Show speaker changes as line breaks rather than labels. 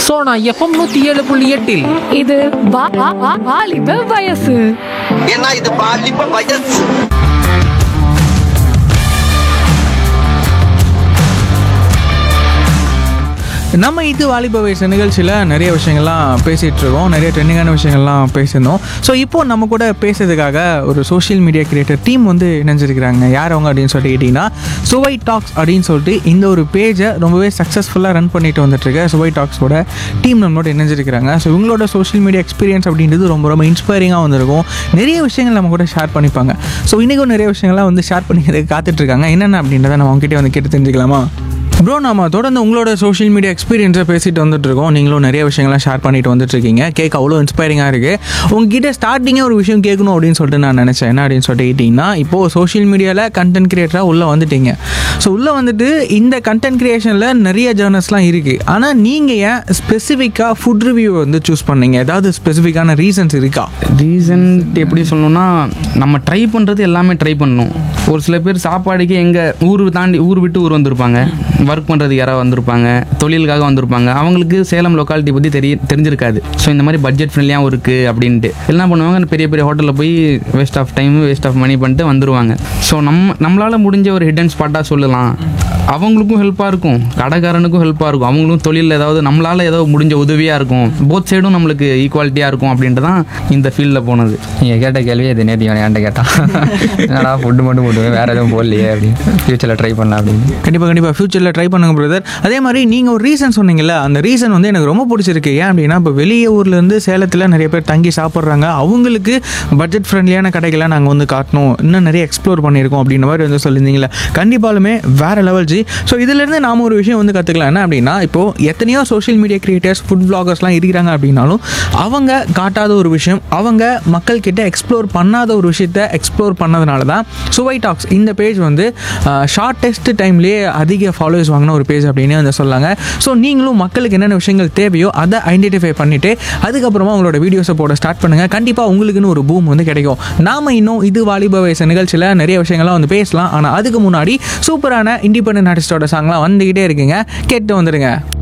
Sona FM நூத்தி ஏழு புள்ளி எட்டில்
இது வா- வா- வா- வாலிப வயசு
ஏன்னா இது பாலிப்ப வயசு
நம்ம இது வாலிப வயசு நிகழ்ச்சியில் நிறைய விஷயங்கள்லாம் பேசிகிட்டு இருக்கோம் நிறைய ட்ரெண்டிங்கான விஷயங்கள்லாம் பேசியிருந்தோம் ஸோ இப்போ நம்ம கூட பேசுறதுக்காக ஒரு சோஷியல் மீடியா கிரியேட்டர் டீம் வந்து இணைஞ்சிருக்கிறாங்க யார் அவங்க அப்படின்னு சொல்லிட்டு கேட்டிங்கன்னா சுவை டாக்ஸ் அப்படின்னு சொல்லிட்டு இந்த ஒரு பேஜை ரொம்பவே சக்ஸஸ்ஃபுல்லாக ரன் பண்ணிட்டு வந்துட்டு இருக்க சுவை டாக்ஸோட டீம் நம்மளோட இணைஞ்சிருக்கிறாங்க ஸோ இவங்களோட சோஷியல் மீடியா எக்ஸ்பீரியன்ஸ் அப்படின்றது ரொம்ப ரொம்ப இன்ஸ்பைரிங்காக வந்திருக்கும் நிறைய விஷயங்கள் நம்ம கூட ஷேர் பண்ணிப்பாங்க ஸோ இன்றைக்கும் நிறைய விஷயங்கள்லாம் வந்து ஷேர் பண்ணிக்கிறதுக்கு காத்துட்ருக்காங்க என்னென்ன அப்படின்றத நம்ம அவங்ககிட்ட வந்து கேட்டு தெரிஞ்சுக்கலாமா ப்ரோ நாம தொடர்ந்து உங்களோட சோஷியல் மீடியா எக்ஸ்பீரியன்ஸை பேசிட்டு வந்துட்டு இருக்கோம் நீங்களும் நிறைய விஷயங்கள்லாம் ஷேர் பண்ணிட்டு வந்துட்டு இருக்கீங்க கேட்க அவ்வளோ இன்ஸ்பைரிங்காக இருக்கு உங்ககிட்ட ஸ்டார்டிங்கே ஒரு விஷயம் கேட்கணும் அப்படின்னு சொல்லிட்டு நான் நினச்சேன் என்ன அப்படின்னு சொல்லிட்டு கேட்டிங்கன்னா இப்போது சோஷியல் மீடியாவில் கண்டென்ட் கிரியேட்டராக உள்ளே வந்துட்டீங்க ஸோ உள்ளே வந்துட்டு இந்த கண்டென்ட் கிரியேஷனில் நிறைய ஜேர்னல்ஸ்லாம் இருக்குது ஆனால் நீங்கள் ஏன் ஸ்பெசிஃபிக்காக ஃபுட் ரிவ்யூ வந்து சூஸ் பண்ணீங்க ஏதாவது ஸ்பெசிஃபிக்கான ரீசன்ஸ் இருக்கா
ரீசன்ட் எப்படி சொல்லணும்னா நம்ம ட்ரை பண்ணுறது எல்லாமே ட்ரை பண்ணணும் ஒரு சில பேர் சாப்பாடுக்கு எங்கள் ஊர் தாண்டி ஊர் விட்டு ஊர் வந்திருப்பாங்க ஒர்க் பண்ணுறதுக்கு யாராவது வந்திருப்பாங்க தொழிலுக்காக வந்திருப்பாங்க அவங்களுக்கு சேலம் லொக்காலிட்டி பற்றி தெரிய தெரிஞ்சிருக்காது ஸோ இந்த மாதிரி பட்ஜெட் ஃப்ரெண்ட்லியாகவும் இருக்குது அப்படின்ட்டு என்ன பண்ணுவாங்க பெரிய பெரிய ஹோட்டலில் போய் waste of time waste of money பண்ணிட்டு வந்துருவாங்க ஸோ நம்ம நம்மளால் முடிஞ்ச ஒரு ஹிடன் ஸ்பாட்டாக சொல்லலாம் அவங்களுக்கும் ஹெல்ப்பாக இருக்கும் கடைக்காரனுக்கும் ஹெல்ப்பாக இருக்கும் அவங்களும் தொழிலில் ஏதாவது நம்மளால் ஏதாவது முடிஞ்ச உதவியாக இருக்கும் போத் சைடும் நம்மளுக்கு ஈக்குவாலிட்டியாக இருக்கும் அப்படின்ட்டு தான் இந்த ஃபீல்டில் போனது
நீங்கள் கேட்ட கேள்வி இது நேற்று இவன் என்கிட்ட கேட்டான் என்னடா ஃபுட்டு மட்டும் போட்டுவேன் வேறு எதுவும் போடலையே அப்படின்னு ஃப்யூச்சரில் ட்ரை பண்ணலாம் அப்படின்னு
கண்டிப்பாக கண்டிப்பாக ஃப்யூச்சரில் ட்ரை பண்ணுங்க பிரதர் அதே மாதிரி நீங்கள் ஒரு ரீசன் சொன்னீங்கல்ல அந்த ரீசன் வந்து எனக்கு ரொம்ப பிடிச்சிருக்கு ஏன் அப்படின்னா இப்போ வெளியே ஊர்லேருந்து சேலத்தில் நிறைய பேர் தங்கி சாப்பிட்றாங்க அவங்களுக்கு பட்ஜெட் ஃப்ரெண்ட்லியான கடைகளை நாங்கள் வந்து காட்டணும் இன்னும் நிறைய எக்ஸ்ப்ளோர் பண்ணியிருக்கோம் அப்படின்ற மாதிரி வந்து சொல்லியிருந்தீங்களே கண்டிப்பாலுமே வேறு லெவல் ஜி ஸோ இதுலேருந்து நாம ஒரு விஷயம் வந்து கற்றுக்கலாம் என்ன அப்படின்னா இப்போது எத்தனையோ சோஷியல் மீடியா கிரியேட்டர்ஸ் ஃபுட் பிளாகர்ஸ்லாம் இருக்கிறாங்க அப்படின்னாலும் அவங்க காட்டாத ஒரு விஷயம் அவங்க மக்கள் கிட்ட எக்ஸ்ப்ளோர் பண்ணாத ஒரு விஷயத்த எக்ஸ்ப்ளோர் பண்ணதுனால தான் சுவை டாக்ஸ் இந்த பேஜ் வந்து ஷார்ட்டஸ்ட் டைம்லேயே அதிக ஃபாலோவர்ஸ் வாங்கின ஒரு பேஜ் அப்படின்னு வந்து சொல்லாங்க ஸோ நீங்களும் மக்களுக்கு என்னென்ன விஷயங்கள் தேவையோ அதை ஐடென்டிஃபை பண்ணிவிட்டு அதுக்கப்புறமா உங்களோட வீடியோஸை போட ஸ்டார்ட் பண்ணுங்கள் கண்டிப்பாக உங்களுக்குன்னு ஒரு பூம் வந்து கிடைக்கும் நாம இன்னும் இது வாலிப வயசு நிகழ்ச்சியில் நிறைய விஷயங்கள்லாம் வந்து பேசலாம் ஆனால் அதுக்கு முன்னாடி சூப்பரான இண்டிபெண்டன்ட் ஆர்டிஸ்டோட சாங்லாம் வந்துக்கிட்டே இருக்குங்க கேட்டு வந்துடுங்க